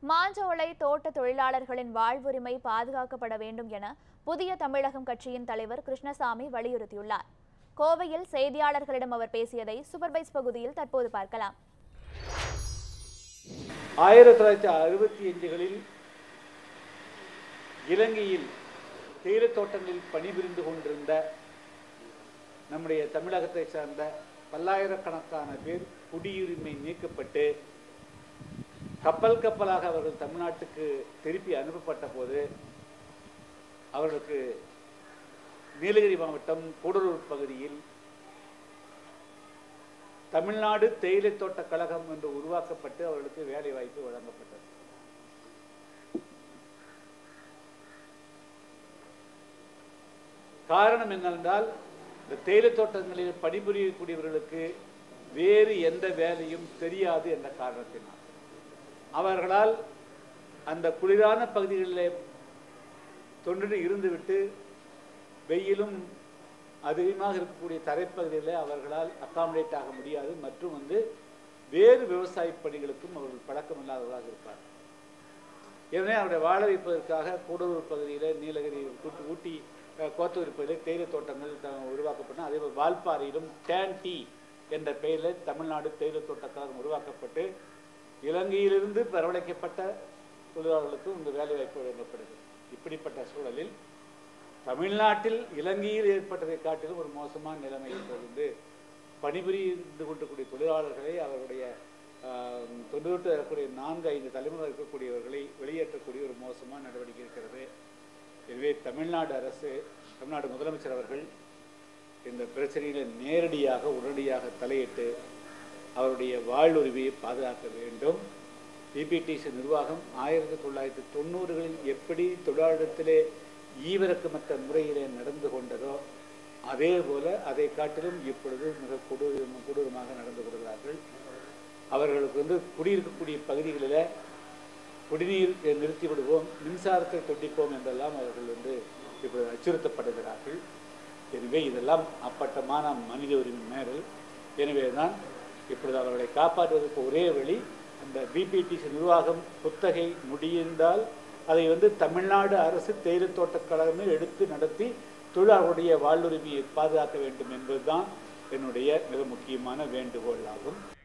மாஞ்சோலை தோட்ட தொழிலாளர்களின் வாழ்வுரிமை பாதுகாக்கப்பட வேண்டும் என புதிய தமிழகம் கட்சியின் தலைவர் கிருஷ்ணசாமி வலியுறுத்தியுள்ளார் கோவையில் செய்தியாளர்களிடம் அவர் பேசியதை சூப்பர்பைஸ் பகுதியில் தற்போது பார்க்கலாம் ஆயிரத்தி தொள்ளாயிரத்தி அறுபத்தி அஞ்சுகளில் இலங்கையில் தேயிலைத் தோட்டங்களில் பணிபுரிந்து கொண்டிருந்த நம்முடைய தமிழகத்தை சார்ந்த பல்லாயிரக்கணக்கான பேர் குடியுரிமை நீக்கப்பட்டு கப்பல் கப்பலாக அவர்கள் தமிழ்நாட்டுக்கு திருப்பி அனுப்பப்பட்ட போது அவர்களுக்கு நீலகிரி மாவட்டம் கூடலூர் பகுதியில் தமிழ்நாடு தேயிலை தோட்ட கழகம் என்று உருவாக்கப்பட்டு அவர்களுக்கு வேலை வாய்ப்பு வழங்கப்பட்டது காரணம் என்னவென்றால் இந்த தேயிலை தோட்டங்களில் பணிபுரியக்கூடியவர்களுக்கு வேறு எந்த வேலையும் தெரியாது என்ற காரணத்தினால் அவர்களால் அந்த குளிரான பகுதிகளிலே தொண்டு இருந்துவிட்டு வெயிலும் அதிகமாக இருக்கக்கூடிய தரைப்பகுதியில் அவர்களால் அக்காமடேட் ஆக முடியாது மற்றும் வந்து வேறு விவசாய பணிகளுக்கும் அவர்கள் பழக்கமில்லாதவர்களாக இருப்பார் எனவே அவருடைய வாழ வைப்பதற்காக கூடலூர் பகுதியில் நீலகிரி ஊட்டி ஊட்டி அஹ், கோத்தூர் பகுதியில் தேயிலை தோட்டங்கள் த- உருவாக்கப்பட்டன அதே போல் வால்பாறையிலும் டேன் டீ என்ற பெயரில் தமிழ்நாடு தேயிலை தோட்டக்கழகம் உருவாக்கப்பட்டு இலங்கையிலிருந்து வரவழைக்கப்பட்ட தொழிலாளர்களுக்கு இந்த வேலைவாய்ப்பு வழங்கப்படுது இப்படிப்பட்ட சூழலில் தமிழ்நாட்டில் இலங்கையில் ஏற்பட்டதை காட்டிலும் ஒரு மோசமான நிலைமை இப்பொழுது பணிபுரிந்து கொண்டிருக்கூடிய தொழிலாளர்களை அவருடைய ஆஹ், தொண்ணூற்று வரக்கூடிய நான்கு ஐந்து தலைமுறை இருக்கக்கூடியவர்களை வெளியேற்றக்கூடிய ஒரு மோசமான நடவடிக்கை இருக்கிறது எனவே தமிழ்நாடு அரசு தமிழ்நாடு முதலமைச்சர் அவர்கள் இந்த பிரச்சனையில நேரடியாக உடனடியாக தலையிட்டு அவருடைய வாழ்வுரிமையை பாதுகாக்க வேண்டும் பிபிடிசி நிர்வாகம் ஆயிரத்தி தொள்ளாயிரத்தி தொண்ணூறுகளில் எப்படி தொழிலாளத்திலே ஈவிரக்கமற்ற முறையிலே நடந்து கொண்டதோ அதே போல அதை காட்டிலும் இப்பொழுது மிக கொடூரம் கொடூரமாக நடந்து கொள்கிறார்கள் அவர்களுக்கு வந்து குடியிருக்கக்கூடிய பகுதிகளில் குடிநீர் நிறுத்தி விடுவோம் மின்சாரத்தை துண்டிப்போம் என்றெல்லாம் அவர்கள் வந்து இப்பொழுது அச்சுறுத்தப்படுகிறார்கள் எனவே இதெல்லாம் அப்பட்டமான மனித உரிமை மீறல் எனவே தான் இப்பொழுது அவர்களை காப்பாற்றுவதற்கு ஒரே வழி அந்த பிபிடிசி நிர்வாகம் குத்தகை முடிந்தால் அதை வந்து தமிழ்நாடு அரசு தேயிலை தோட்டக் கழகமே எடுத்து நடத்தி தொழிலாளர்களுடைய வாழ்வுரிமையை பாதுகாக்க வேண்டும் என்பதுதான் என்னுடைய மிக முக்கியமான வேண்டுகோள் ஆகும்